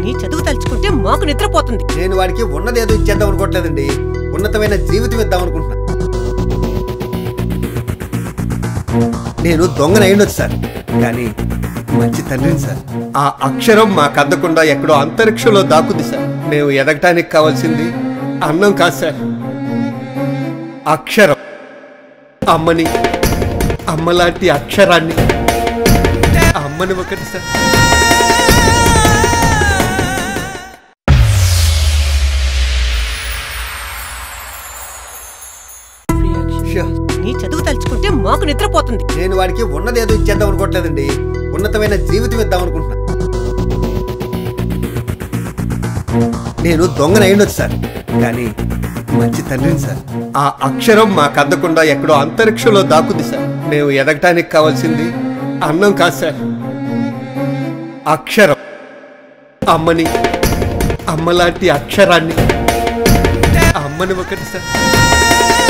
నీ చదువు తలుచుకుంటే మాకు నిద్రపోతుంది నేను వాడికి ఉన్నదేదో ఇచ్చేద్దాం అనుకోవట్లేదండి ఉన్నతమైన జీవితం ఇద్దాం అనుకుంటున్నా నేను దొంగన అయ్యుండొచ్చు సార్ కానీ మంచి తండ్రిని సార్ ఆ అక్షరం మాకు అందకుండా ఎక్కడో అంతరిక్షంలో దాక్కుంది సార్ మేము ఎదగటానికి కావాల్సింది అన్నం కాదు సార్ అక్షరం అమ్మని అమ్మలాంటి అక్షరాన్ని అమ్మని ఒకటి సార్ షో. నీ చదువు తలుచుకుంటే మాకు నిద్రపోతుంది నేను వాడికి ఉన్నదేదో ఇచ్చేద్దాం అనుకోవట్లేదండి ఉన్నతమైన జీవితం ఇద్దాం అనుకుంటున్నా నేను దొంగన అయ్యుండొచ్చు సార్ కానీ మంచి తండ్రిని సార్ ఆ అక్షరం మాకు అందకుండా ఎక్కడో అంతరిక్షంలో దాక్కుంది సార్ మేము ఎదగటానికి కావాల్సింది అన్నం కాదు సార్ అక్షరం అమ్మని అమ్మలాంటి అక్షరాన్ని అమ్మని ఒకటి సార్